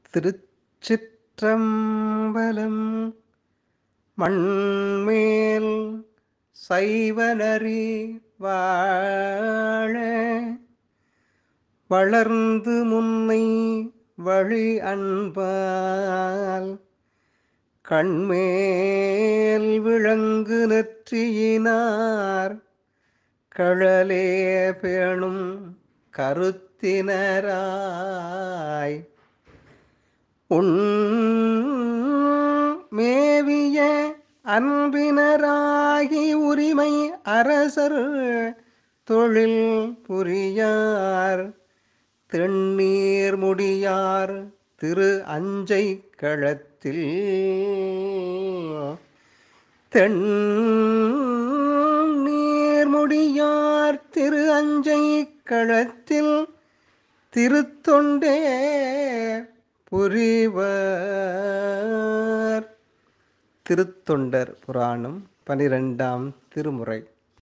திருச்சிற்றம்பலம் மண்மேல் சைவனரி வாழ வளர்ந்து முன்னை வழி அன்பால் கண்மேல் விளங்கு நெற்றியினார் கழலே பேணும் கருத்தினராய் உன் மேவிய அன்பினராகி உரிமை அரசர் தொழில் புரியார் தென்னீர் முடியார் திரு அஞ்சை களத்தில் தென் நீர்முடியார் திரு அஞ்சை களத்தில் திருத்தொண்டே புரிவர் திருத்தொண்டர் புராணம் பனிரெண்டாம் திருமுறை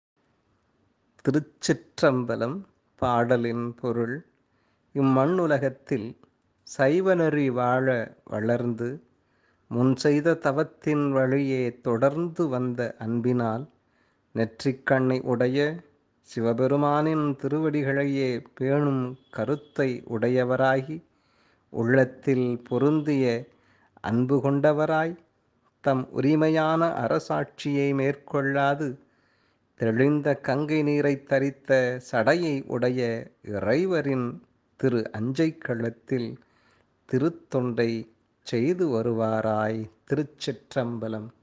திருச்சிற்றம்பலம் பாடலின் பொருள் இம்மண்ணுலகத்தில் சைவநெறி வாழ வளர்ந்து முன் செய்த தவத்தின் வழியே தொடர்ந்து வந்த அன்பினால் நெற்றிக்கண்ணை உடைய சிவபெருமானின் திருவடிகளையே பேணும் கருத்தை உடையவராகி உள்ளத்தில் பொருந்திய அன்பு கொண்டவராய் தம் உரிமையான அரசாட்சியை மேற்கொள்ளாது தெளிந்த கங்கை நீரை தரித்த சடையை உடைய இறைவரின் திரு அஞ்சை களத்தில் திருத்தொண்டை செய்து வருவாராய் திருச்சிற்றம்பலம்